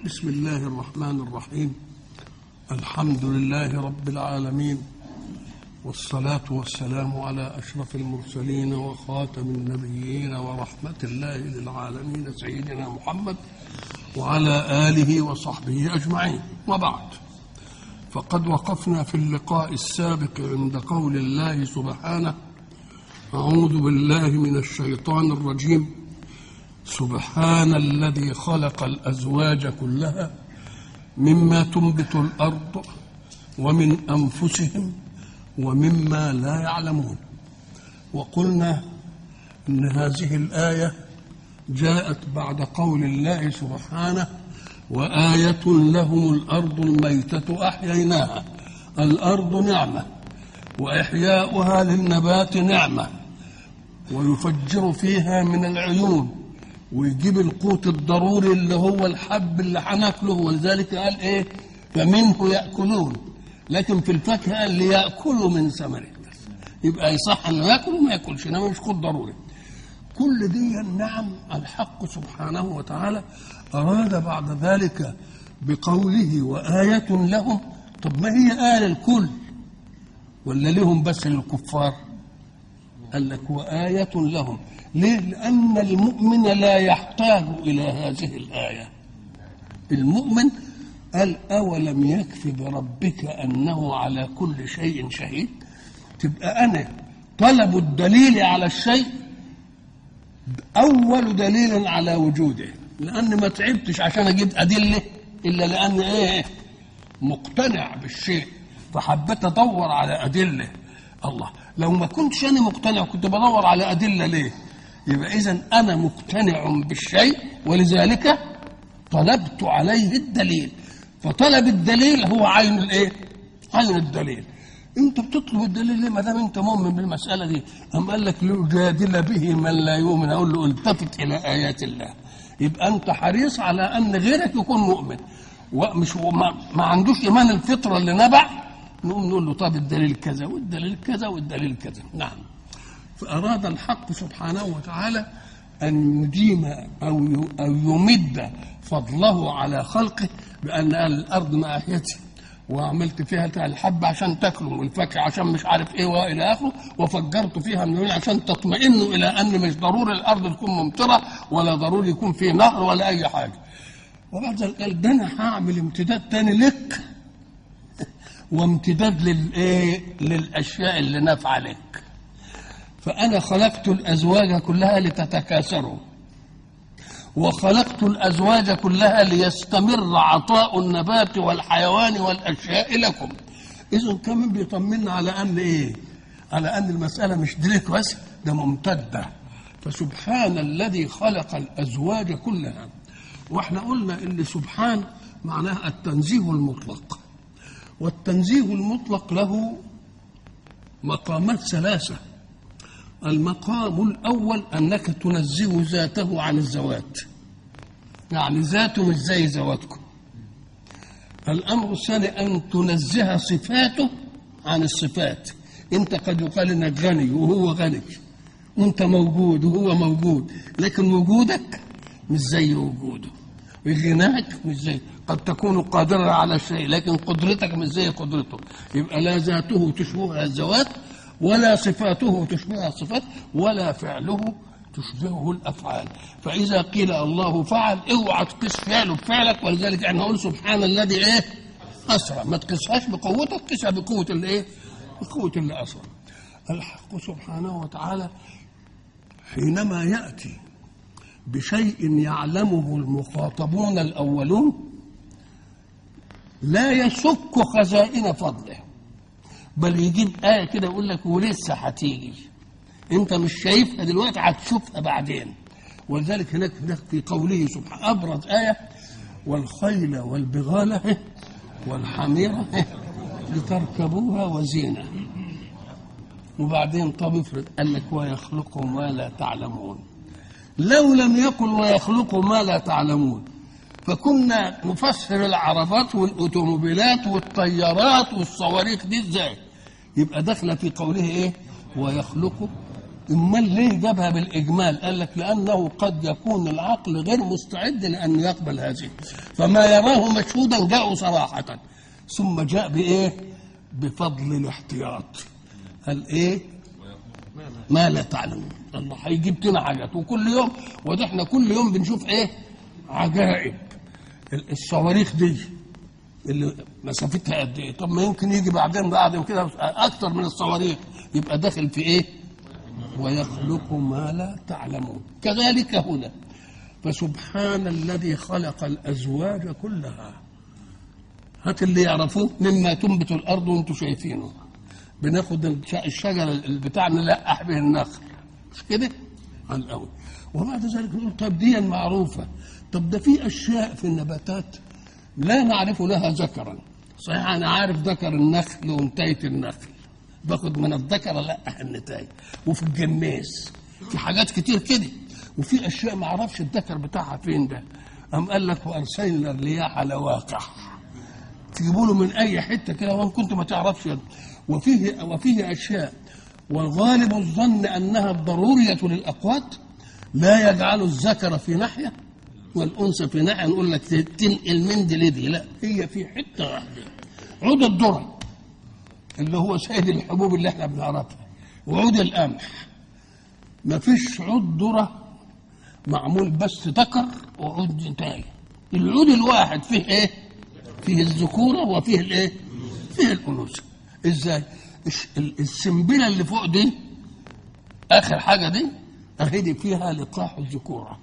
بسم الله الرحمن الرحيم الحمد لله رب العالمين والصلاة والسلام على أشرف المرسلين وخاتم النبيين ورحمة الله للعالمين سيدنا محمد وعلى آله وصحبه أجمعين وبعد فقد وقفنا في اللقاء السابق عند قول الله سبحانه أعوذ بالله من الشيطان الرجيم سبحان الذي خلق الازواج كلها مما تنبت الارض ومن انفسهم ومما لا يعلمون وقلنا ان هذه الايه جاءت بعد قول الله سبحانه وايه لهم الارض الميته احييناها الارض نعمه واحياؤها للنبات نعمه ويفجر فيها من العيون ويجيب القوت الضروري اللي هو الحب اللي هناكله ولذلك قال ايه فمنه ياكلون لكن في الفاكهه قال لياكلوا من ثمره بس يبقى يصح انه ياكل وما ياكلش انما مش قوت ضروري كل دي النعم الحق سبحانه وتعالى اراد بعد ذلك بقوله وآية لهم طب ما هي آية للكل ولا لهم بس للكفار قال لك وآية لهم ليه؟ لأن المؤمن لا يحتاج إلى هذه الآية المؤمن قال أولم يكف بربك أنه على كل شيء شهيد تبقى أنا طلب الدليل على الشيء أول دليل على وجوده لأن ما تعبتش عشان أجيب أدلة إلا لأن إيه مقتنع بالشيء فحبيت أدور على أدلة الله لو ما كنتش أنا مقتنع كنت بدور على أدلة ليه يبقى إذا أنا مقتنع بالشيء ولذلك طلبت عليه الدليل فطلب الدليل هو عين الايه؟ عين الدليل انت بتطلب الدليل ليه ما دام انت مؤمن بالمساله دي أم قال لك ليجادل به من لا يؤمن اقول له التفت الى ايات الله يبقى انت حريص على ان غيرك يكون مؤمن ومش ما, ما عندوش ايمان الفطره اللي نبع نقوم نقول له طب الدليل كذا والدليل كذا والدليل كذا نعم فأراد الحق سبحانه وتعالى أن يديم أو أو يمد فضله على خلقه بأن قال الأرض ما أحيتي وعملت فيها الحب عشان تاكلوا والفاكهة عشان مش عارف ايه والى اخره وفجرت فيها من العيون عشان تطمئنوا الى ان مش ضروري الارض تكون ممطره ولا ضروري يكون في نهر ولا اي حاجه. وبعد ذلك قال ده انا هعمل امتداد تاني لك وامتداد للايه؟ للاشياء اللي نافعه لك. فأنا خلقت الأزواج كلها لتتكاثروا وخلقت الأزواج كلها ليستمر عطاء النبات والحيوان والأشياء لكم إذا كمان بيطمنا على أن إيه؟ على أن المسألة مش ديك بس ده ممتدة فسبحان الذي خلق الأزواج كلها واحنا قلنا ان سبحان معناها التنزيه المطلق والتنزيه المطلق له مقامات ثلاثه المقام الأول أنك تنزه ذاته عن الذوات يعني ذاته مش زي ذواتكم الأمر الثاني أن تنزه صفاته عن الصفات أنت قد يقال إنك غني وهو غني وأنت موجود وهو موجود لكن وجودك مش زي وجوده وغناك مش زي قد تكون قادرا على شيء لكن قدرتك مش زي قدرته يبقى لا ذاته تشبه الذوات ولا صفاته تشبه الصفات ولا فعله تشبهه الافعال فاذا قيل الله فعل اوعى تقيس فعله بفعلك ولذلك احنا نقول سبحان الذي ايه اسرع ما تقيسهاش بقوتك قيسها بقوه الايه بقوه اللي اسرع الحق سبحانه وتعالى حينما ياتي بشيء يعلمه المخاطبون الاولون لا يشك خزائن فضله بل يجيب آية كده يقول لك ولسه هتيجي أنت مش شايفها دلوقتي هتشوفها بعدين ولذلك هناك في قوله سبحانه أبرز آية والخيل والبغالة والحميرة لتركبوها وزينة وبعدين طب افرض قال لك ويخلق ما لا تعلمون لو لم يكن ويخلق ما لا تعلمون فكنا نفسر العربات والاوتوموبيلات والطيارات والصواريخ دي ازاي يبقى داخله في قوله ايه ويخلق امال ليه جابها بالاجمال قال لك لانه قد يكون العقل غير مستعد لان يقبل هذه فما يراه مشهودا جاءوا صراحه ثم جاء بايه بفضل الاحتياط قال ايه ما لا تعلمون الله هيجيب لنا حاجات وكل يوم وده احنا كل يوم بنشوف ايه عجائب ال- الصواريخ دي اللي مسافتها قد ايه طب ما يمكن يجي بعدين بعد كده اكتر من الصواريخ يبقى داخل في ايه ويخلق ما لا تعلمون كذلك هنا فسبحان الذي خلق الازواج كلها هات اللي يعرفوه مما تنبت الارض وانتم شايفينه بناخد الش- الشجره البتاع نلقح به النخل مش كده؟ على الاول وبعد ذلك نقول طب دي معروفه طب ده في اشياء في النباتات لا نعرف لها ذكرا صحيح انا عارف ذكر النخل وانتايه النخل باخد من الذكر القح النتايه وفي الجماس في حاجات كتير كده وفي اشياء ما اعرفش الذكر بتاعها فين ده قام قال لك وارسلنا الرياح لواقح تجيبوا له من اي حته كده وان كنت ما تعرفش وفيه وفيه اشياء وغالب الظن انها الضروريه للاقوات لا يجعل الذكر في ناحيه والانثى في ناحيه نقول لك تنقل من دي لدي لا هي في حته واحده عود الذره اللي هو سيد الحبوب اللي احنا بنعرفها وعود القمح ما فيش عود ذره معمول بس ذكر وعود انتاج العود الواحد فيه ايه فيه الذكوره وفيه الايه فيه الانوثه ازاي الش- ال- السنبله اللي فوق دي اخر حاجه دي اهدي فيها لقاح الذكوره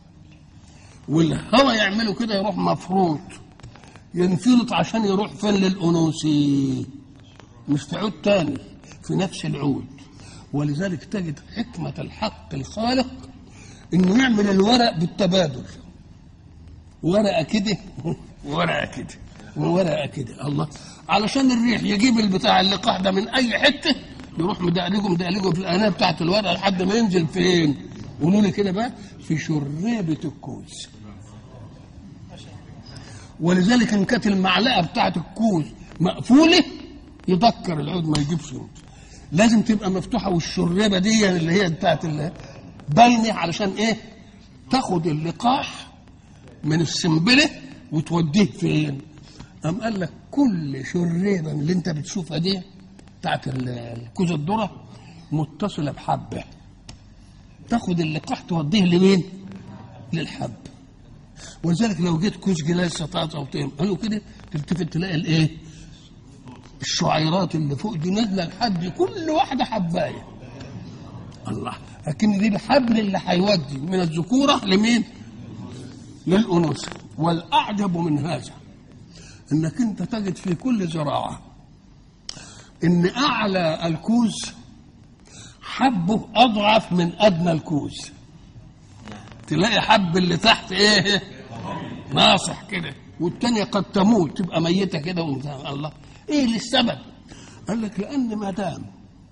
والهواء يعمله كده يروح مفروض ينفلط عشان يروح فين للانوثي مش في عود تاني في نفس العود ولذلك تجد حكمة الحق الخالق انه يعمل الورق بالتبادل ورقة كده وورقة كده وورقة كده الله علشان الريح يجيب البتاع اللقاح ده من اي حتة يروح مدقلقه مدقلقه في الانايه بتاعت الورقة لحد ما ينزل فين قولوا لي كده بقى في شريبة الكوز ولذلك ان كانت المعلقه بتاعت الكوز مقفوله يذكر العود ما يجيبش يموت. لازم تبقى مفتوحه والشريبه دي اللي هي بتاعت ال- باينه علشان ايه تاخد اللقاح من السنبله وتوديه فين قام قال لك كل شريبه من اللي انت بتشوفها دي بتاعت ال- الكوز الذره متصله بحبه تاخد اللقاح توديه لمين للحب ولذلك لو جيت كوز جلاس سطات او تيم قالوا كده تلتفت تلاقي الايه الشعيرات اللي فوق دي نازله لحد كل واحده حبايه الله لكن دي الحبل اللي هيودي من الذكوره لمين للانوثه والاعجب من هذا انك انت تجد في كل زراعه ان اعلى الكوز حبه اضعف من ادنى الكوز تلاقي حب اللي تحت ايه ناصح كده والتانية قد تموت تبقى ميتة كده وانت الله ايه للسبب قال لك لان ما دام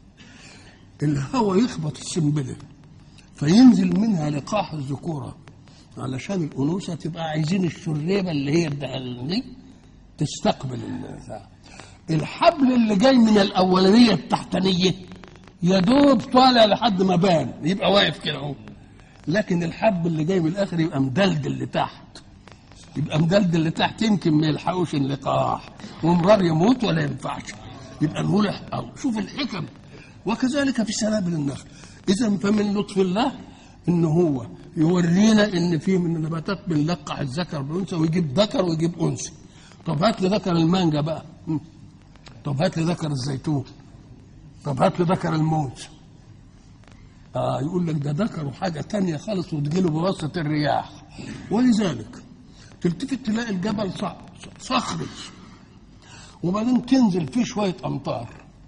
الهواء يخبط السنبله فينزل منها لقاح الذكوره علشان الانوثه تبقى عايزين الشريبه اللي هي الدهل دي تستقبل البتاع. الحبل اللي جاي من الاولانيه التحتانيه يا دوب طالع لحد ما بان يبقى واقف كده اهو لكن الحب اللي جاي من الاخر يبقى مدلدل لتحت يبقى مدلدل لتحت يمكن ما يلحقوش اللقاح ومرار يموت ولا ينفعش يبقى نقول أو شوف الحكم وكذلك في سنابل النخل اذا فمن لطف الله ان هو يورينا ان في من النباتات بنلقح الذكر بالانثى ويجيب ذكر ويجيب انثى طب هات لي ذكر المانجا بقى م. طب هات لي ذكر الزيتون طب هات لي ذكر الموز آه يقول لك ده ذكروا حاجة تانية خالص وتجيله بواسطة الرياح ولذلك تلتفت تلاقي الجبل ص- صخري وبعدين تنزل فيه شوية أمطار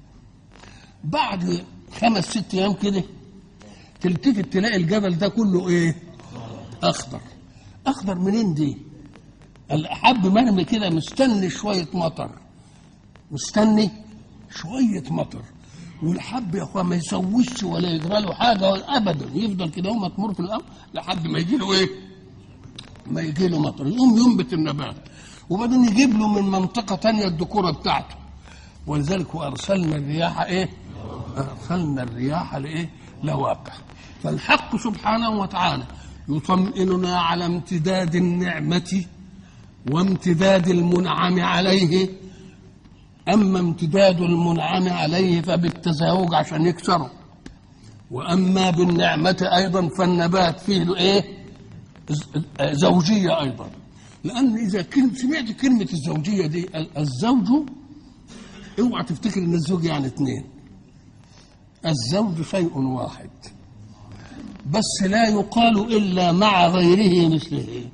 بعد خمس ست أيام كده تلتفت تلاقي الجبل ده كله إيه؟ أخضر أخضر منين دي؟ الحب مرمي كده مستني شوية مطر مستني شوية مطر والحب يا اخوان ما يسويش ولا يجرى له حاجه ولا ابدا يفضل كده هو مطمور في الارض لحد ما يجي له ايه؟ ما يجي له مطر يقوم ينبت النبات وبعدين يجيب له من منطقه تانية الذكوره بتاعته ولذلك وارسلنا الرياح ايه؟ أرسلنا الرياح لإيه؟ لواقع فالحق سبحانه وتعالى يطمئننا على امتداد النعمة وامتداد المنعم عليه أما امتداد المنعم عليه فبالتزاوج عشان يكسره وأما بالنعمة أيضا فالنبات فيه إيه؟ زوجية أيضا لأن إذا كنت سمعت كلمة الزوجية دي الزوج اوعى تفتكر ان الزوج يعني اثنين الزوج شيء واحد بس لا يقال الا مع غيره مثله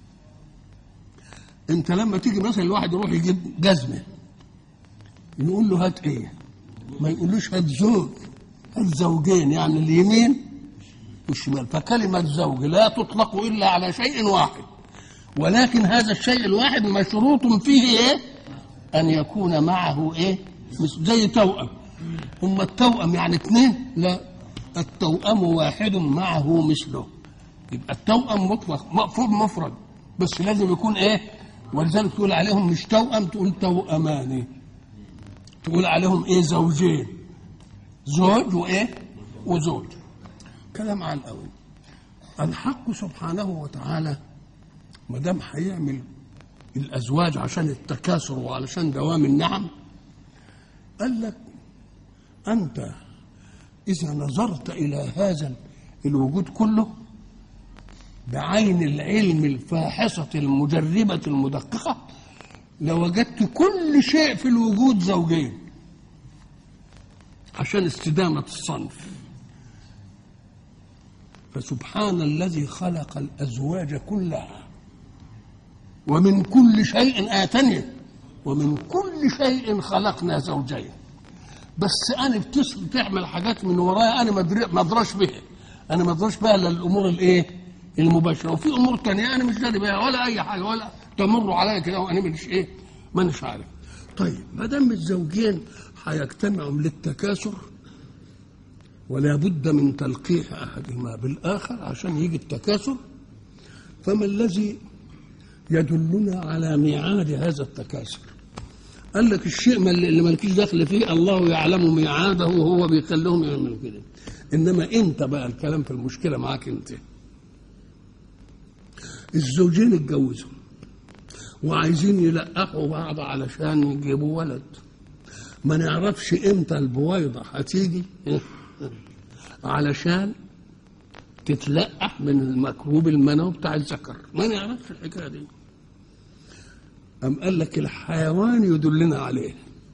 انت لما تيجي مثلا الواحد يروح يجيب جزمه يقول له هات ايه ما يقولوش هات زوج هات زوجين يعني اليمين والشمال فكلمة زوج لا تطلق إلا على شيء واحد ولكن هذا الشيء الواحد مشروط فيه إيه أن يكون معه إيه زي توأم هم التوأم يعني اثنين لا التوأم واحد معه مثله يبقى التوأم مطلق مفروض مفرد بس لازم يكون ايه ولذلك تقول عليهم مش توأم تقول توأمان تقول عليهم ايه زوجين زوج وايه وزوج كلام عن قوي الحق سبحانه وتعالى ما دام هيعمل الازواج عشان التكاثر وعلشان دوام النعم قال لك انت اذا نظرت الى هذا الوجود كله بعين العلم الفاحصة المجربة المدققة لوجدت كل شيء في الوجود زوجين عشان استدامة الصنف فسبحان الذي خلق الأزواج كلها ومن كل شيء آتني ومن كل شيء خلقنا زوجين بس أنا بتصل تعمل حاجات من ورايا أنا ما أدراش بها أنا ما أدراش بها إلا الأمور الإيه؟ المباشرة وفي أمور تانية أنا مش داري بها ولا أي حاجة ولا تمر عليا كده وأنا مش إيه؟ مانيش عارف طيب ما دام الزوجين هيجتمعوا للتكاثر ولا بد من تلقيح احدهما بالاخر عشان يجي التكاثر فما الذي يدلنا على ميعاد هذا التكاثر قال لك الشيء ما اللي مالكيش دخل فيه الله يعلم ميعاده وهو بيخليهم يعملوا كده انما انت بقى الكلام في المشكله معاك انت الزوجين اتجوزوا وعايزين يلقحوا بعض علشان يجيبوا ولد ما نعرفش امتى البويضه هتيجي علشان تتلقح من المكروب المنوي بتاع الذكر ما نعرفش الحكايه دي أم قال لك الحيوان يدلنا عليه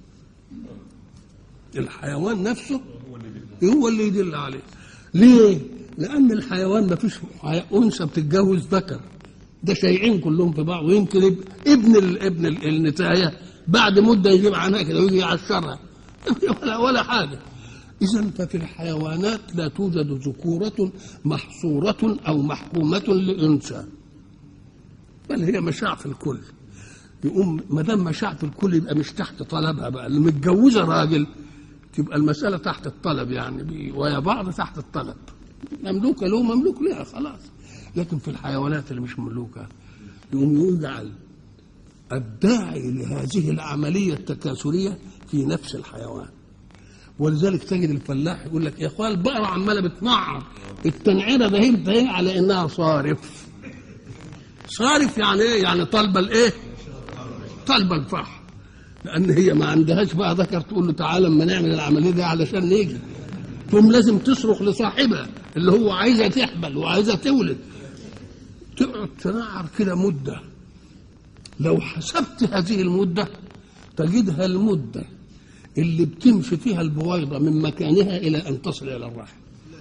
الحيوان نفسه هو اللي يدل عليه ليه؟ لأن الحيوان ما فيش أنثى بتتجوز ذكر ده شيئين كلهم في بعض ويمكن ابن الابن النتاية بعد مدة يجيب عنها كده ويجي يعشرها ولا ولا حاجة إذا ففي الحيوانات لا توجد ذكورة محصورة أو محكومة لأنثى بل هي مشاع في الكل يقوم ما دام مشاع في الكل يبقى مش تحت طلبها بقى اللي متجوزة راجل تبقى المسألة تحت الطلب يعني ويا بعض تحت الطلب مملوكة له مملوك لها خلاص لكن في الحيوانات اللي مش مملوكة يقوم يجعل الداعي لهذه العملية التكاثرية في نفس الحيوان ولذلك تجد الفلاح يقول لك يا اخوان البقره عماله بتنعر التنعيره ده هي على انها صارف صارف يعني ايه؟ يعني طالبه الايه؟ طالبه الفحم لان هي ما عندهاش بقى ذكر تقول له تعالى اما نعمل العمليه دي علشان نيجي ثم لازم تصرخ لصاحبها اللي هو عايزه تحبل وعايزه تولد تقعد تنعر كده مده لو حسبت هذه المده تجدها المده اللي بتمشي فيها البويضة من مكانها إلى أن تصل إلى الرحم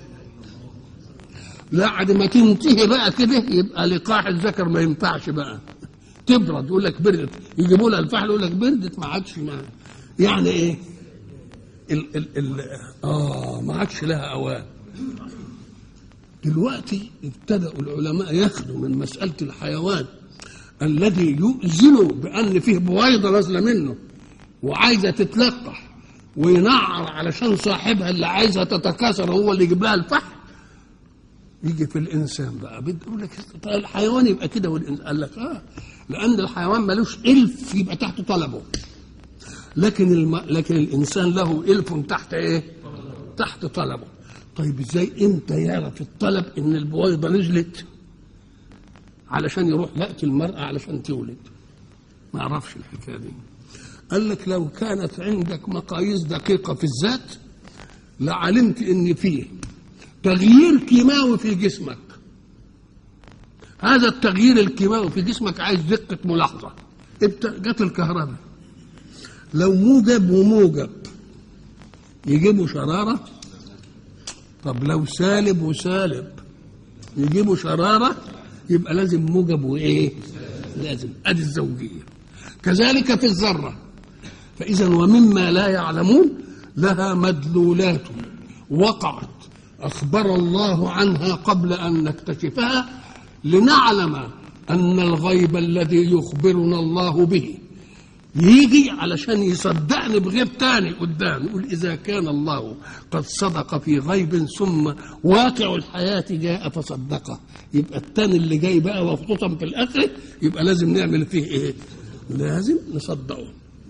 بعد ما تنتهي بقى كده يبقى لقاح الذكر ما ينفعش بقى تبرد يقول لك بردت يجيبوا لها الفحل يقول لك بردت ما عادش ما يعني ايه ال ال ال اه ما عادش لها اوان دلوقتي ابتدأوا العلماء ياخذوا من مسألة الحيوان الذي يؤذن بأن فيه بويضة نازلة منه وعايزه تتلقح وينعر علشان صاحبها اللي عايزه تتكاثر هو اللي يجيب لها الفحم يجي في الانسان بقى بيقول لك الحيوان يبقى كده والانسان قال لك اه لان الحيوان ملوش الف يبقى تحت طلبه لكن الم... لكن الانسان له الف تحت ايه؟ تحت طلبه طيب ازاي امتى يعرف الطلب ان البويضه نزلت علشان يروح ياتي المراه علشان تولد ما اعرفش الحكايه دي قال لك لو كانت عندك مقاييس دقيقه في الذات لعلمت ان فيه تغيير كيماوي في جسمك هذا التغيير الكيماوي في جسمك عايز دقه ملاحظه جت الكهرباء لو موجب وموجب يجيبوا شرارة طب لو سالب وسالب يجيبوا شرارة يبقى لازم موجب وإيه لازم أدي الزوجية كذلك في الذرة فإذا ومما لا يعلمون لها مدلولات وقعت أخبر الله عنها قبل أن نكتشفها لنعلم أن الغيب الذي يخبرنا الله به يجي علشان يصدقني بغيب تاني قدام يقول إذا كان الله قد صدق في غيب ثم واقع الحياة جاء فصدقه يبقى التاني اللي جاي بقى وخصوصا في الآخرة يبقى لازم نعمل فيه إيه؟ لازم نصدقه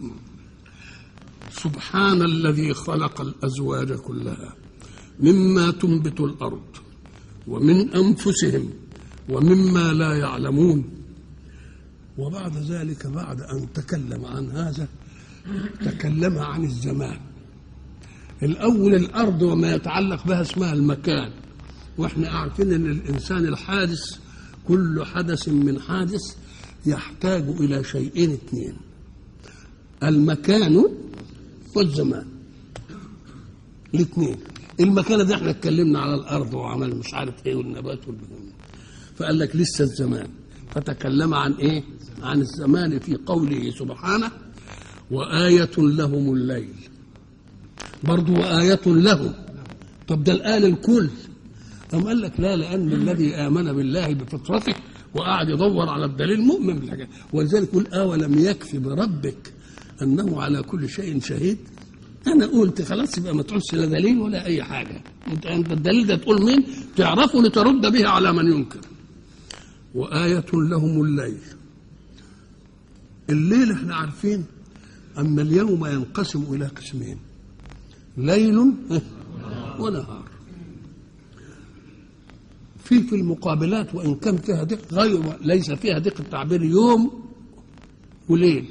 سبحان الذي خلق الأزواج كلها مما تنبت الأرض ومن أنفسهم ومما لا يعلمون وبعد ذلك بعد أن تكلم عن هذا تكلم عن الزمان الأول الأرض وما يتعلق بها اسمها المكان وإحنا عارفين أن الإنسان الحادث كل حدث من حادث يحتاج إلى شيئين اثنين المكان والزمان الاثنين المكان ده احنا اتكلمنا على الارض وعمل مش عارف ايه والنبات والبهيمه فقال لك لسه الزمان فتكلم عن ايه عن الزمان في قوله سبحانه وآية لهم الليل برضو وآية لهم طب ده الآن الكل أم قال لك لا لأن الذي آمن بالله بفطرته وقعد يدور على الدليل مؤمن بالحاجة ولذلك يقول أولم يكفي بربك أنه على كل شيء شهيد أنا قلت خلاص يبقى ما تقولش لا دليل ولا أي حاجة أنت الدليل ده تقول مين تعرفه لترد به على من ينكر وآية لهم الليل الليل احنا عارفين أن اليوم ينقسم إلى قسمين ليل ونهار في في المقابلات وإن كان فيها دقة غير ليس فيها دقة تعبير يوم وليل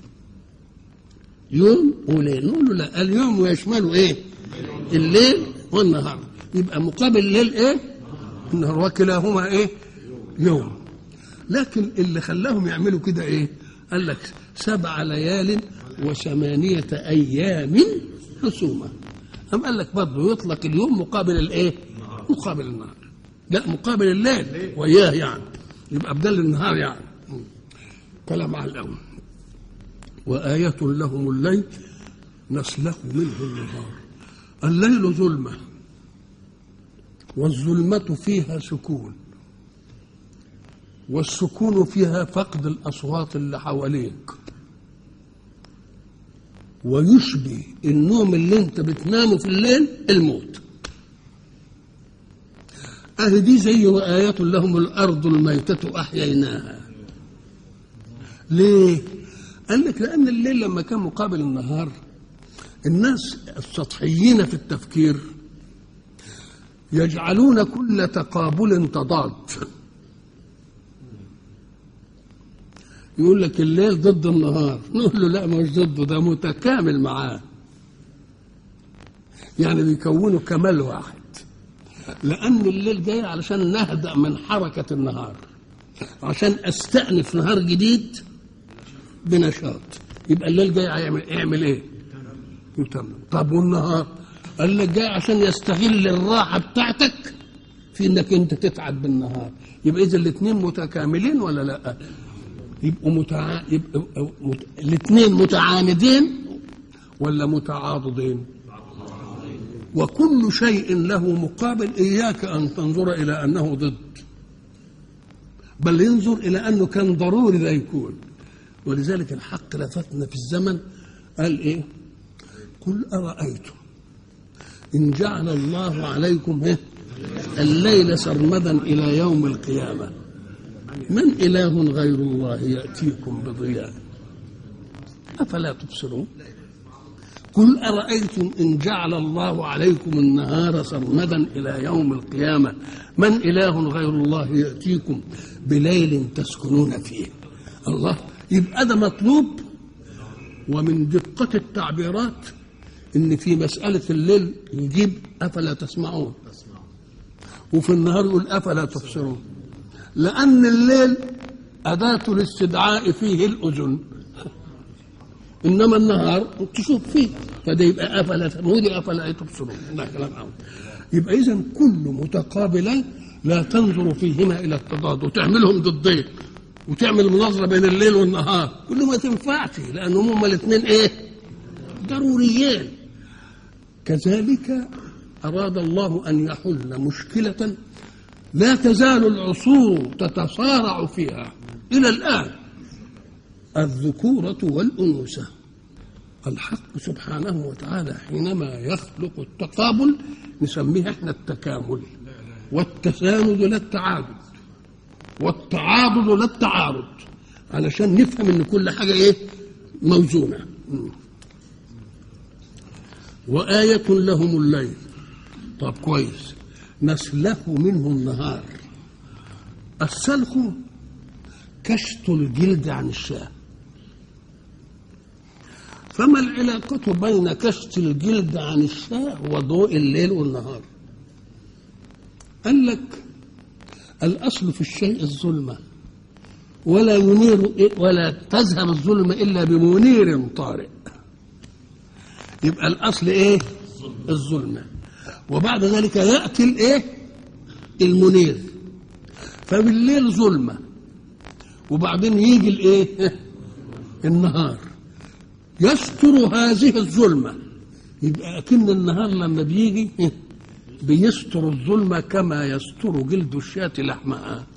يوم وليل نقول له لا اليوم يشمله ايه الليل والنهار يبقى مقابل الليل ايه النهار وكلاهما ايه يوم لكن اللي خلاهم يعملوا كده ايه قال لك سبع ليال وثمانية أيام حسومة أم قال لك برضه يطلق اليوم مقابل الإيه؟ مقابل النهار لا مقابل الليل وإياه يعني يبقى بدل النهار يعني كلام على الأول وآية لهم الليل نسلخ منه النهار الليل ظلمة والظلمة فيها سكون والسكون فيها فقد الأصوات اللي حواليك ويشبه النوم اللي انت بتنامه في الليل الموت أهي دي زي وآيات لهم الأرض الميتة أحييناها ليه؟ قال لك لأن الليل لما كان مقابل النهار الناس السطحيين في التفكير يجعلون كل تقابل تضاد يقول لك الليل ضد النهار نقول له لا مش ضده ده متكامل معاه يعني بيكونوا كمال واحد لأن الليل جاي علشان نهدأ من حركة النهار عشان أستأنف نهار جديد بنشاط يبقى الليل جاي هيعمل يعمل ايه؟ يتمم طب والنهار قال لك جاي عشان يستغل الراحة بتاعتك في انك انت تتعب بالنهار يبقى اذا الاثنين متكاملين ولا لا؟ يبقوا متع... يبقوا مت... الاثنين متعاندين ولا متعاضدين وكل شيء له مقابل إياك أن تنظر إلى أنه ضد بل ينظر إلى أنه كان ضروري لا يكون ولذلك الحق لفتنا في الزمن قال إيه قل أرأيتم إن جعل الله عليكم إيه الليل سرمدا إلى يوم القيامة من إله غير الله يأتيكم بضياء أفلا تبصرون قل أرأيتم إن جعل الله عليكم النهار سرمدا إلى يوم القيامة من إله غير الله يأتيكم بليل تسكنون فيه الله يبقى ده مطلوب ومن دقة التعبيرات إن في مسألة الليل يجيب أفلا تسمعون وفي النهار يقول أفلا تبصرون لأن الليل أداة الاستدعاء فيه الأذن إنما النهار تشوف فيه فده يبقى أفلا ودي أفلا تبصرون ده كلام عام يبقى إذا كل متقابلين لا تنظر فيهما إلى التضاد وتعملهم ضدين وتعمل مناظرة بين الليل والنهار كل ما تنفعش لأنهم هما الاثنين إيه ضروريين كذلك أراد الله أن يحل مشكلة لا تزال العصور تتصارع فيها إلى الآن الذكورة والأنوثة الحق سبحانه وتعالى حينما يخلق التقابل نسميه احنا التكامل والتساند لا التعادل والتعاضد لا التعارض علشان نفهم ان كل حاجه ايه موزونه وآية لهم الليل طب كويس نسلخ منه النهار السلخ كشط الجلد عن الشاه فما العلاقة بين كشط الجلد عن الشاه وضوء الليل والنهار قال لك الأصل في الشيء الظلمة ولا ينير ولا تذهب الظلمة إلا بمنير طارئ يبقى الأصل إيه الظلمة وبعد ذلك يأتي الإيه المنير فبالليل ظلمة وبعدين يجي الإيه النهار يستر هذه الظلمة يبقى أكن النهار لما بيجي بيستر الظلمة كما يستر جلد الشاة لحمها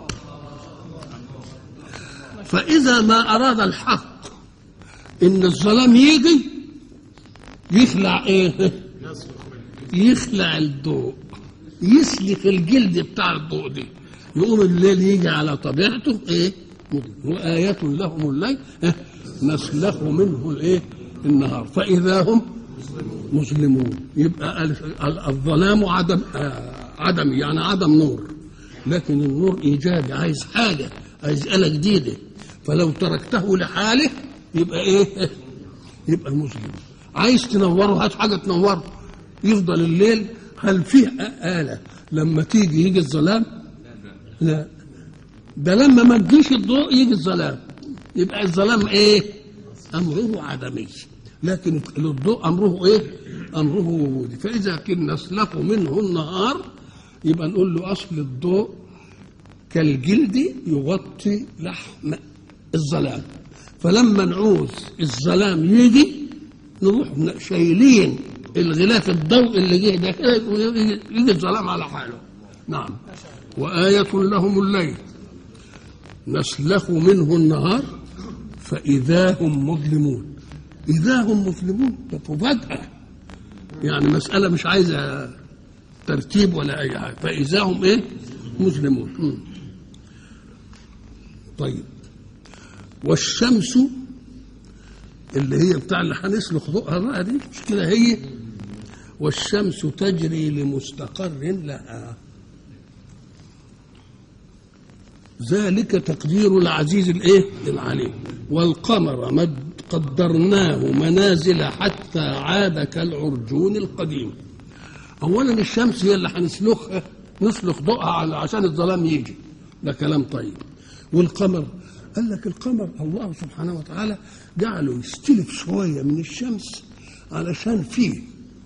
فإذا ما أراد الحق إن الظلام يجي يخلع إيه يخلع الضوء يسلخ الجلد بتاع الضوء دي يقوم الليل يجي على طبيعته إيه وآية لهم الليل إيه؟ نسلخ منه الإيه النهار فإذا هم مسلمون يبقى الظلام عدم عدم يعني عدم نور لكن النور ايجابي عايز حاجه عايز آلة جديده فلو تركته لحاله يبقى ايه يبقى مسلم عايز تنوره هات حاجه تنوره يفضل الليل هل فيه آلة لما تيجي يجي الظلام لا ده لما ما تجيش الضوء يجي الظلام يبقى الظلام ايه امره عدمي لكن الضوء امره ايه امره وجودي فاذا كنا نسلخ منه النهار يبقى نقول له اصل الضوء كالجلد يغطي لحم الظلام فلما نعوز الظلام يجي نروح شايلين الغلاف الضوء اللي جه ده كده يجي الظلام على حاله نعم وآية لهم الليل نسلخ منه النهار فإذا هم مظلمون إذا هم مسلمون فجأة يعني مسألة مش عايزة ترتيب ولا أي حاجة فإذا هم إيه مسلمون م. طيب والشمس اللي هي بتاع اللي هنسلخ ضوءها بقى دي مش كده هي والشمس تجري لمستقر لها ذلك تقدير العزيز الايه العليم والقمر مد قدرناه منازل حتى عاد كالعرجون القديم اولا الشمس هي اللي هنسلخها نسلخ ضوءها عشان الظلام يجي ده كلام طيب والقمر قال لك القمر الله سبحانه وتعالى جعله يستلف شويه من الشمس علشان فيه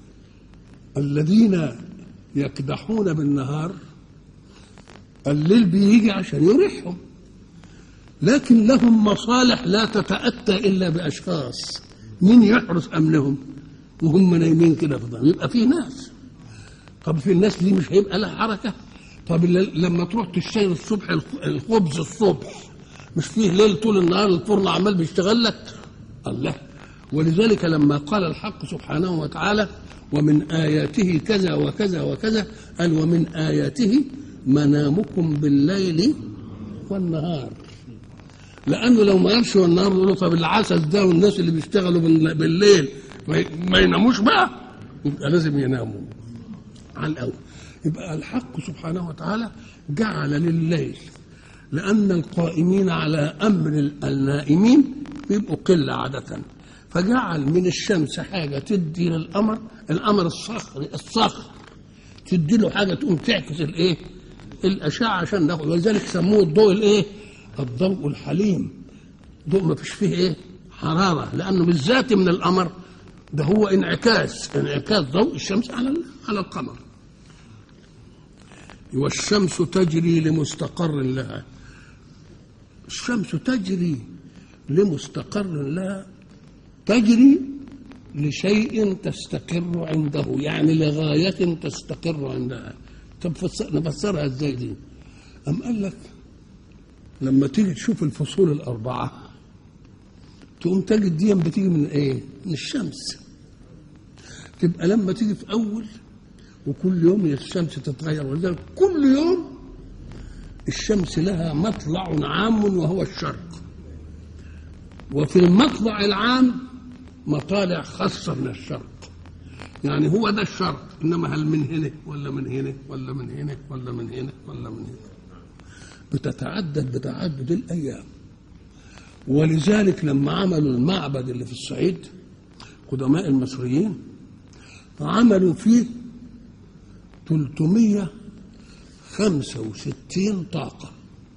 الذين يكدحون بالنهار الليل بيجي عشان يريحهم لكن لهم مصالح لا تتأتى إلا بأشخاص مين يحرس أمنهم وهم نايمين كده في الظلام يبقى في ناس طب في الناس دي مش هيبقى لها حركة طب لما تروح تشتري الصبح الخبز الصبح مش فيه ليل طول النهار الفرن عمال بيشتغل لك الله ولذلك لما قال الحق سبحانه وتعالى ومن آياته كذا وكذا وكذا قال ومن آياته منامكم بالليل والنهار لانه لو ما قالش والنهار يقولوا طب العسل ده والناس اللي بيشتغلوا بالليل ما- ما يناموش بقى يبقى لازم يناموا على الاول يبقى الحق سبحانه وتعالى جعل لليل لأن القائمين على أمر النائمين بيبقوا قلة عادة فجعل من الشمس حاجة تدي للقمر القمر الصخري الصخر تدي له حاجة تقوم تعكس الإيه؟ الأشعة عشان ناخد ولذلك سموه الضوء الإيه؟ الضوء الحليم ضوء ما فيش فيه إيه؟ حرارة لأنه بالذات من القمر ده هو انعكاس انعكاس ضوء الشمس على على القمر والشمس تجري لمستقر لها الشمس تجري لمستقر لها تجري لشيء تستقر عنده يعني لغاية تستقر عندها طب فسر- نفسرها ازاي دي أم قال لك لما تيجي تشوف الفصول الأربعة تقوم تجد دي بتيجي من ايه؟ من الشمس تبقى لما تيجي في أول وكل يوم الشمس تتغير ولذلك كل يوم الشمس لها مطلع عام وهو الشرق وفي المطلع العام مطالع خاصة من الشرق يعني هو ده الشرق إنما هل من هنا ولا من هنا ولا من هنا ولا من هنا ولا من هنا بتتعدد بتعدد الأيام ولذلك لما عملوا المعبد اللي في الصعيد قدماء المصريين عملوا فيه 365 طاقة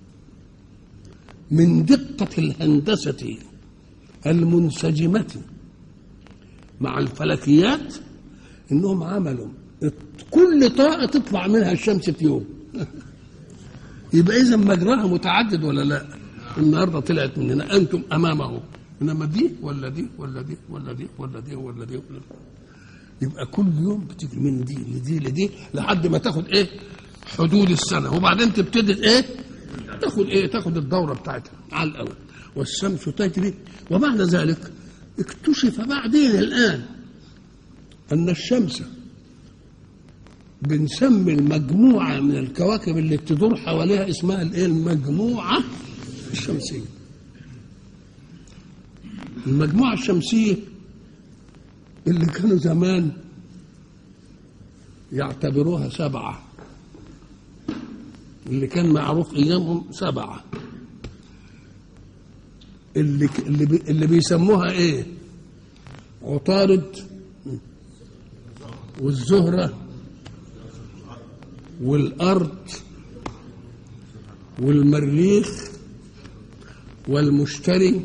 من دقة الهندسة المنسجمة مع الفلكيات انهم عملوا كل طاقة تطلع منها الشمس في يوم يبقى اذا مجراها متعدد ولا لا النهارده طلعت من هنا انتم امامه انما دي ولا دي ولا دي ولا دي ولا دي ولا دي ولا دي يبقى كل يوم بتيجي من دي لدي لدي لحد ما تاخد ايه حدود السنه وبعدين تبتدي ايه تاخد ايه تاخد الدوره بتاعتها على الاول والشمس تجري وبعد ذلك اكتشف بعدين الان ان الشمس بنسمي المجموعه من الكواكب اللي تدور حواليها اسمها الايه المجموعه الشمسيه المجموعه الشمسيه اللي كانوا زمان يعتبروها سبعة اللي كان معروف ايامهم سبعة اللي اللي, بي اللي بيسموها ايه عطارد والزهرة والأرض والمريخ والمشتري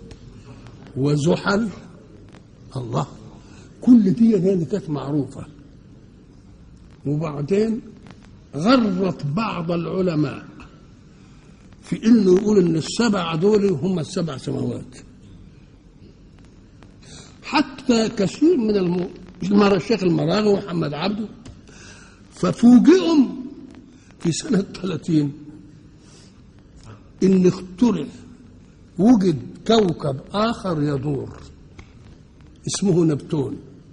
وزحل الله كل دي يعني كانت معروفة وبعدين غرت بعض العلماء في انه يقول ان السبع دول هم السبع سماوات حتى كثير من الم... المرة الشيخ المراغي ومحمد عبده ففوجئهم في سنة 30 ان اخترع وجد كوكب اخر يدور اسمه نبتون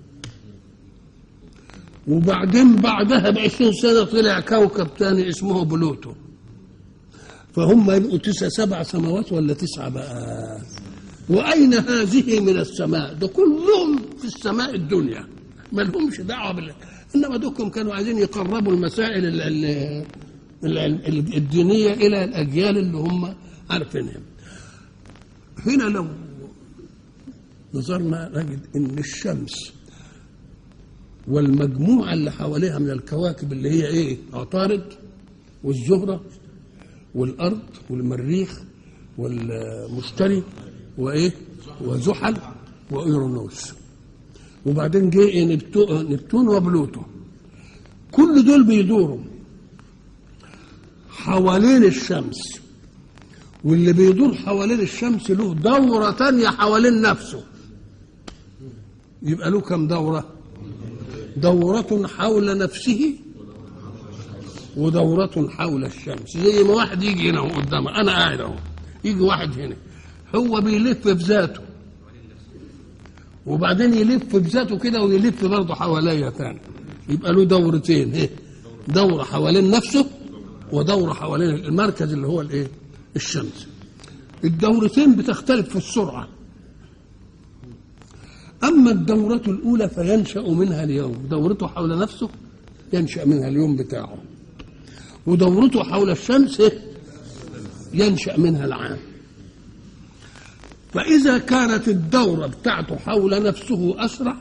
وبعدين بعدها بعشرين سنة طلع كوكب تاني اسمه بلوتو فهم يبقوا تسع سبع سماوات ولا تسعة بقى وأين هذه من السماء ده كلهم في السماء الدنيا ما لهمش دعوة بال إنما دوكم كانوا عايزين يقربوا المسائل ال ال ال ال الدينية إلى الأجيال اللي هم عارفينها هنا لو نظرنا نجد ان الشمس والمجموعه اللي حواليها من الكواكب اللي هي ايه عطارد والزهره والارض والمريخ والمشتري وايه وزحل وايرونوس وبعدين جه إيه نبتو- نبتون وبلوتو كل دول بيدوروا حوالين الشمس واللي بيدور حوالين الشمس له دورة تانية حوالين نفسه يبقى له كم دورة دورة حول نفسه ودورة حول الشمس زي ما واحد يجي هنا قدامه أنا قاعد أهو يجي واحد هنا هو بيلف في ذاته وبعدين يلف بذاته كده ويلف برضه حواليا تاني يبقى له دورتين ايه دورة حوالين نفسه ودورة حوالين المركز اللي هو الايه الشمس الدورتين بتختلف في السرعة أما الدورة الأولى فينشأ منها اليوم دورته حول نفسه ينشأ منها اليوم بتاعه ودورته حول الشمس ينشأ منها العام فإذا كانت الدورة بتاعته حول نفسه أسرع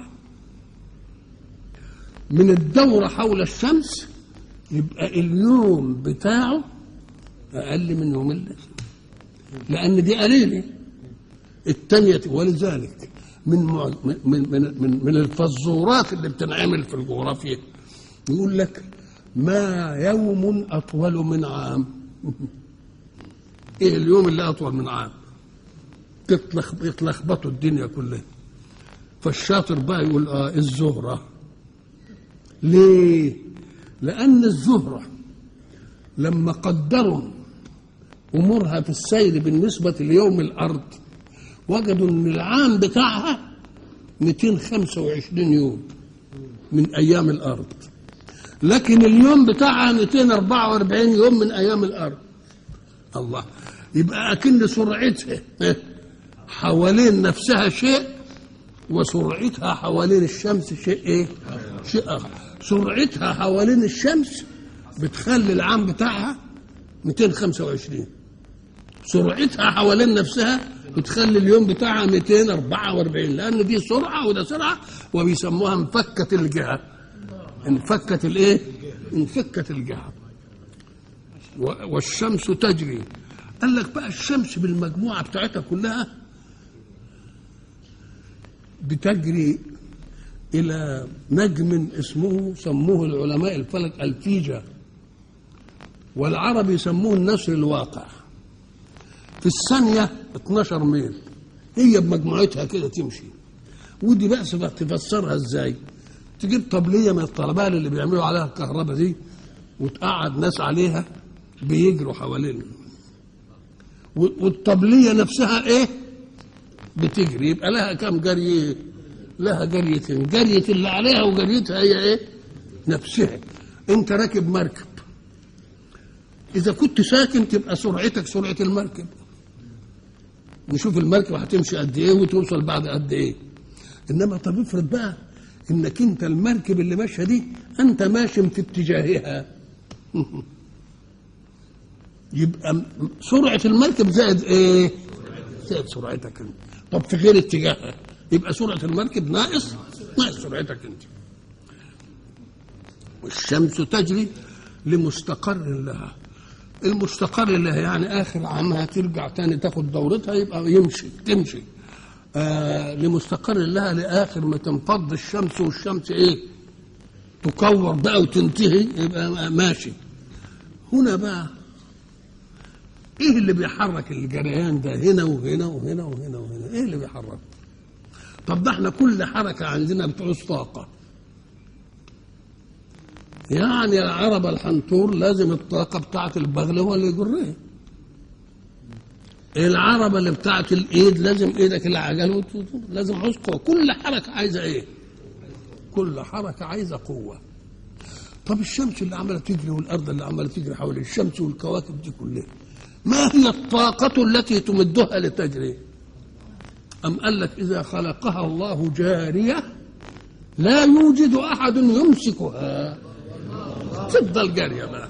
من الدورة حول الشمس يبقى اليوم بتاعه أقل من يوم الليل لأن دي قليلة التانية ولذلك من مع... من من من, من الفزورات اللي بتنعمل في الجغرافيا يقول لك ما يوم أطول من عام إيه اليوم اللي أطول من عام تتلخ... يتلخبطوا الدنيا كلها فالشاطر بقى يقول اه الزهرة ليه؟ لأن الزهرة لما قدروا أمورها في السير بالنسبة ليوم الأرض وجدوا أن العام بتاعها 225 يوم من أيام الأرض لكن اليوم بتاعها 244 يوم من أيام الأرض الله يبقى أكن سرعتها حوالين نفسها شيء وسرعتها حوالين الشمس شيء ايه؟ شيء اخر سرعتها حوالين الشمس بتخلي العام بتاعها 225 سرعتها حوالين نفسها بتخلي اليوم بتاعها 244 لان دي سرعه وده سرعه وبيسموها انفكت الجهه انفكت الايه؟ انفكت الجهه والشمس تجري قال لك بقى الشمس بالمجموعه بتاعتها كلها بتجري إلى نجم اسمه سموه العلماء الفلك الفيجة والعرب يسموه النسر الواقع في الثانية 12 ميل هي بمجموعتها كده تمشي ودي بقى تفسرها ازاي تجيب طبلية من الطلبات اللي بيعملوا عليها الكهرباء دي وتقعد ناس عليها بيجروا حوالينها والطبلية نفسها ايه بتجري يبقى لها كم جري لها جريتين جرية اللي عليها وجريتها هي ايه نفسها انت راكب مركب اذا كنت ساكن تبقى سرعتك سرعة المركب نشوف المركب هتمشي قد ايه وتوصل بعد قد ايه انما طب افرض بقى انك انت المركب اللي ماشيه دي انت ماشي في اتجاهها يبقى سرعة المركب زائد ايه زائد سرعتك انت طب في غير اتجاهها يبقى سرعة المركب ناقص ناقص سرعتك انت والشمس تجري لمستقر لها المستقر لها يعني اخر عامها ترجع تاني تاخد دورتها يبقى يمشي تمشي آه لمستقر لها لاخر ما تنفض الشمس والشمس ايه تكور بقى وتنتهي يبقى ماشي هنا بقى ايه اللي بيحرك الجريان ده هنا وهنا وهنا وهنا وهنا ايه اللي بيحرك طب ده احنا كل حركة عندنا بتعوز طاقة يعني العرب الحنطور لازم الطاقة بتاعت البغل هو اللي يجرها العربة اللي بتاعت الايد لازم ايدك العجل لازم عاوز قوة كل حركة عايزة ايه كل حركة عايزة قوة طب الشمس اللي عمالة تجري والأرض اللي عمالة تجري حول الشمس والكواكب دي كلها ما هي الطاقة التي تمدها لتجري أم قال لك إذا خلقها الله جارية لا يوجد أحد يمسكها تفضل جارية بقى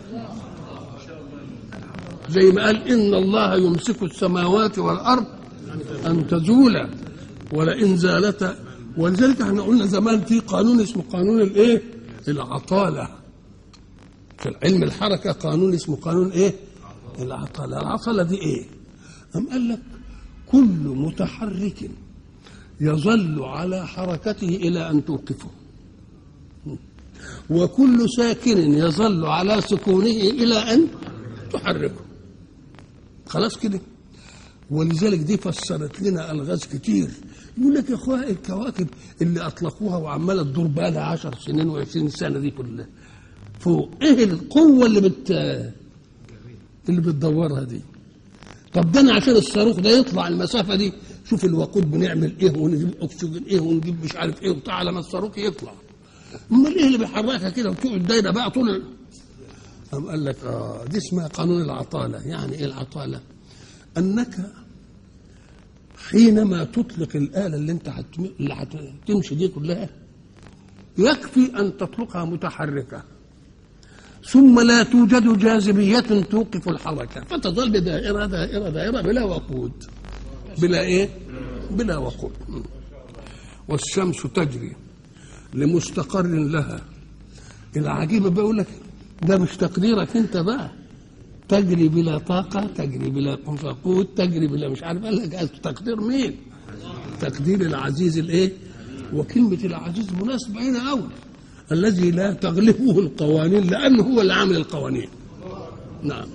زي ما قال إن الله يمسك السماوات والأرض أن تزولا ولئن زالتا ولذلك احنا قلنا زمان في قانون اسمه قانون الايه؟ العطالة في علم الحركة قانون اسمه قانون ايه؟ العطلة العطلة دي ايه أم قال لك كل متحرك يظل على حركته إلى أن توقفه وكل ساكن يظل على سكونه إلى أن تحركه خلاص كده ولذلك دي فسرت لنا الغاز كتير يقول لك يا اخويا الكواكب اللي اطلقوها وعماله تدور بقى لها 10 سنين و20 سنه دي كلها فوق ايه القوه اللي بت اللي بتدورها دي طب ده انا عشان الصاروخ ده يطلع المسافه دي شوف الوقود بنعمل ايه ونجيب اكسجين ايه ونجيب مش عارف ايه وبتاع لما الصاروخ يطلع امال ايه اللي بيحركها كده وتقعد دايره بقى طول ال... قام قال لك اه دي اسمها قانون العطاله يعني ايه العطاله انك حينما تطلق الآلة اللي انت هتم... اللي هتمشي دي كلها يكفي أن تطلقها متحركة ثم لا توجد جاذبية توقف الحركة فتظل دائرة دائرة دائرة بلا وقود بلا إيه؟ بلا وقود والشمس تجري لمستقر لها العجيبة بقول لك ده مش تقديرك انت بقى تجري بلا طاقة تجري بلا وقود تجري بلا مش عارف قال لك تقدير مين تقدير العزيز الايه وكلمة العزيز مناسبة هنا أول الذي لا تغلبه القوانين لأنه هو اللي عامل القوانين نعم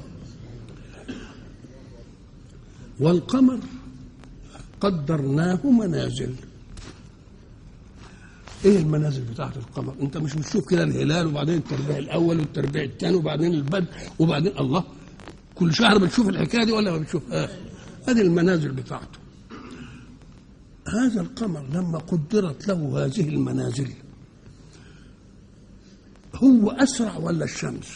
والقمر قدرناه منازل ايه المنازل بتاعت القمر انت مش بتشوف كده الهلال وبعدين التربيع الاول والتربيع الثاني وبعدين البدر وبعدين الله كل شهر بتشوف الحكايه دي ولا ما بتشوفهاش هذه المنازل بتاعته هذا القمر لما قدرت له هذه المنازل هو اسرع ولا الشمس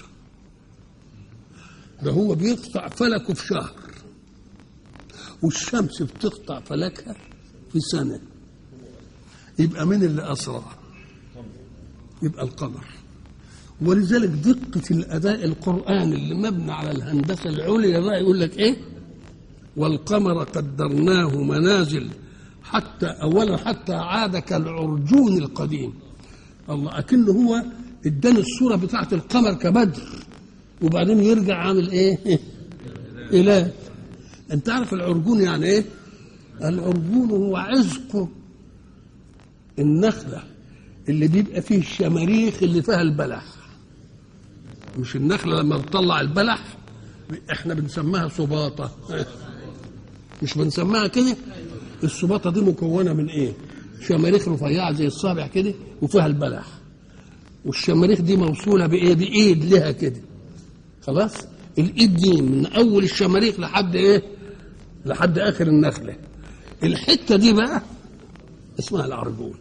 ده هو بيقطع فلكه في شهر والشمس بتقطع فلكها في سنه يبقى من اللي اسرع يبقى القمر ولذلك دقة الأداء القرآني اللي مبني على الهندسة العليا بقى يقول لك إيه؟ والقمر قدرناه منازل حتى أولا حتى عاد كالعرجون القديم الله أكنه هو اداني الصورة بتاعت القمر كبدر وبعدين يرجع عامل إيه؟ إله أنت عارف العرجون يعني إيه؟ العرجون هو عزق النخلة اللي بيبقى فيه الشماريخ اللي فيها البلح مش النخلة لما بتطلع البلح احنا بنسميها صباطة مش بنسميها كده الصباطة دي مكونة من ايه شماريخ رفيعة زي الصابع كده وفيها البلح والشماريخ دي موصولة بايه بايد لها كده خلاص الايد دي من اول الشماريخ لحد ايه لحد اخر النخلة الحتة دي بقى اسمها العرجون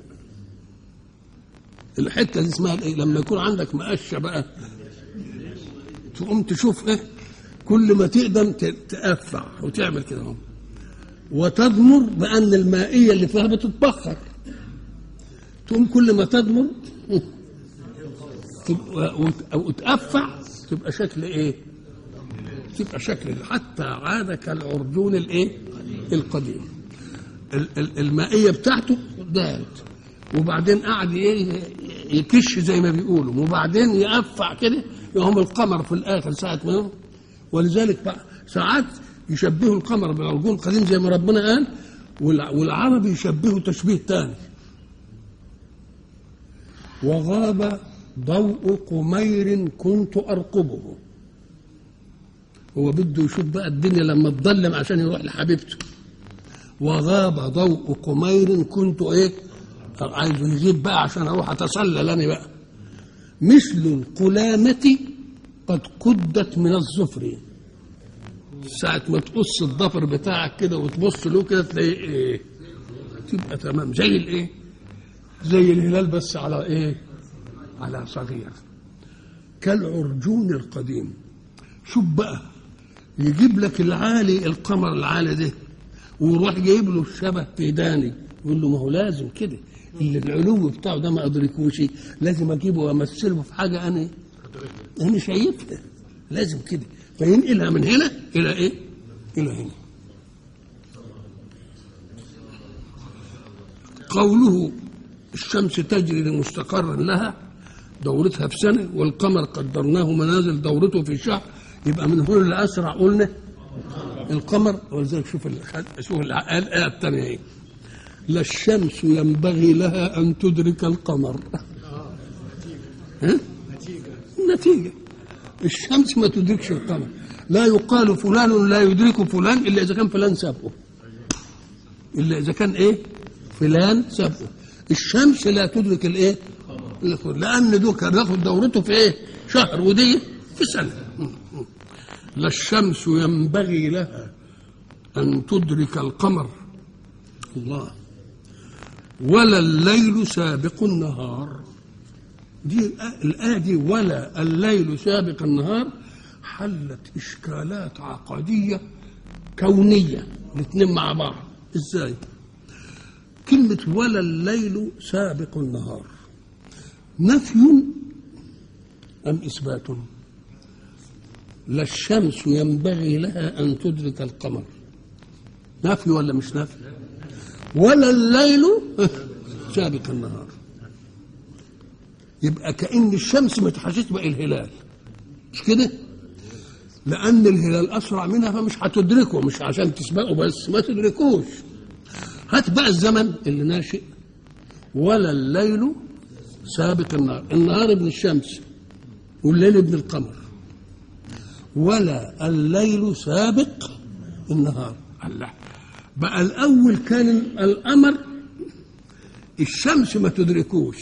الحته دي اسمها ايه لما يكون عندك مقشه بقى تقوم تشوف ايه كل ما تقدم تقفع وتعمل كده اهو وتضمر بان المائيه اللي فيها بتتبخر تقوم كل ما تضمر وتقفع تبقى شكل ايه تبقى شكل حتى عاد كالعرجون الايه القديم المائيه بتاعته دارت وبعدين قعد ايه يكش زي ما بيقولوا وبعدين يقفع كده يقوم القمر في الاخر ساعه ما ولذلك بقى ساعات يشبهوا القمر بالعرجون القديم زي ما ربنا قال والعرب يشبهوا تشبيه ثاني وغاب ضوء قمير كنت ارقبه هو بده يشوف بقى الدنيا لما تظلم عشان يروح لحبيبته وغاب ضوء قمير كنت ايه عايز يجيب بقى عشان اروح اتسلل انا بقى مثل القلامة قد كدت من الظفر ساعة ما تقص الضفر بتاعك كده وتبص له كده تلاقيه ايه تبقى تمام زي الايه زي الهلال بس على ايه على صغير كالعرجون القديم شوف بقى يجيب لك العالي القمر العالي ده ويروح جايب له الشبه تيداني يقول له ما هو لازم كده اللي العلو بتاعه ده ما ادركوش لازم اجيبه وامثله في حاجه انا انا شايفها لازم كده فينقلها من هنا الى ايه؟ الى هنا قوله الشمس تجري لمستقر لها دورتها في سنه والقمر قدرناه منازل دورته في شهر يبقى من هنا لاسرع قلنا القمر ولذلك شوف شوف الايه الثانيه ايه لا الشمس ينبغي لها أن تدرك القمر ها؟ نتيجة الشمس ما تدركش القمر لا يقال فلان لا يدرك فلان إلا إذا كان فلان سابقه إلا إذا كان إيه فلان سابقه الشمس لا تدرك الإيه لأن دول كان ياخد دورته في إيه شهر ودي في سنة لا الشمس ينبغي لها أن تدرك القمر الله ولا الليل سابق النهار دي الآية دي ولا الليل سابق النهار حلت إشكالات عقدية كونية الاثنين مع بعض ازاي كلمة ولا الليل سابق النهار نفي أم إثبات لا الشمس ينبغي لها أن تدرك القمر نفي ولا مش نفي ولا الليل سابق النهار يبقى كأن الشمس ما تحسسش بقى الهلال مش كده لأن الهلال أسرع منها فمش هتدركه مش عشان تسبقه بس ما تدركوش هات بقى الزمن اللي ناشئ ولا الليل سابق النهار النهار ابن الشمس والليل ابن القمر ولا الليل سابق النهار الله بقى الأول كان القمر الشمس ما تدركوش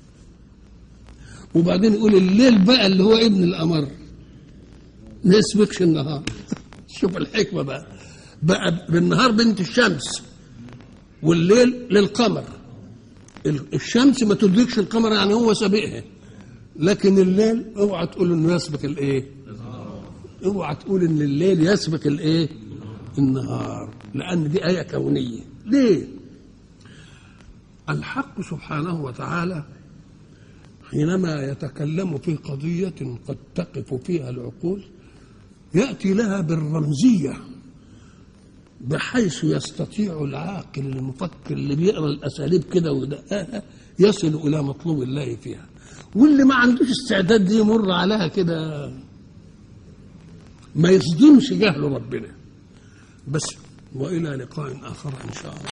وبعدين يقول الليل بقى اللي هو ابن القمر ما يسبقش النهار شوف الحكمة بقى بقى بالنهار بنت الشمس والليل للقمر الشمس ما تدركش القمر يعني هو سابقها لكن الليل اوعى تقول انه يسبق الايه اوعى تقول ان الليل يسبق الايه النهار لان دي ايه كونيه ليه الحق سبحانه وتعالى حينما يتكلم في قضيه قد تقف فيها العقول ياتي لها بالرمزيه بحيث يستطيع العاقل المفكر اللي بيقرا الاساليب كده ويدققها يصل الى مطلوب الله فيها واللي ما عندوش استعداد دي يمر عليها كده ما يصدمش جهل ربنا بس والى لقاء اخر ان شاء الله